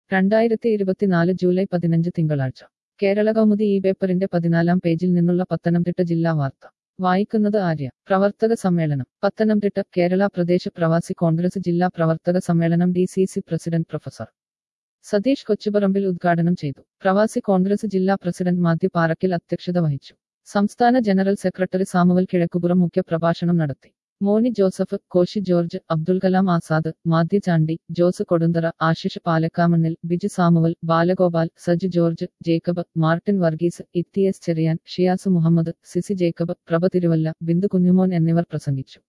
രണ്ടായിരത്തി ഇരുപത്തിനാല് ജൂലൈ പതിനഞ്ച് തിങ്കളാഴ്ച കേരള കൗമുദി ഈ പേപ്പറിന്റെ പതിനാലാം പേജിൽ നിന്നുള്ള പത്തനംതിട്ട ജില്ലാ വാർത്ത വായിക്കുന്നത് ആര്യ പ്രവർത്തക സമ്മേളനം പത്തനംതിട്ട കേരള പ്രദേശ് പ്രവാസി കോൺഗ്രസ് ജില്ലാ പ്രവർത്തക സമ്മേളനം D C C president professor Satheesh Kochuparambil ഉദ്ഘാടനം ചെയ്തു പ്രവാസി കോൺഗ്രസ് ജില്ലാ പ്രസിഡന്റ് മാത്യു പാറക്കിൽ അധ്യക്ഷത വഹിച്ചു സംസ്ഥാന ജനറൽ സെക്രട്ടറി സാമുവൽ കിഴക്കുപുറം മുഖ്യ പ്രഭാഷണം നടത്തി മോനി ജോസഫ് കോശി ജോർജ് അബ്ദുൽ കലാം ആസാദ് മാധ്യ ചാണ്ടി ജോസ് കൊടുന്തറ ആശിഷ് പാലക്കാമണ്ണിൽ ബിജു സാമുവൽ ബാലഗോപാൽ സജു ജോർജ് ജേക്കബ് മാർട്ടിൻ വർഗീസ് ഇത്തിയസ് ചെറിയാൻ ഷിയാസ് മുഹമ്മദ് സിസി ജേക്കബ് പ്രഭ തിരുവല്ല ബിന്ദു കുഞ്ഞുമോൻ എന്നിവർ പ്രസംഗിച്ചു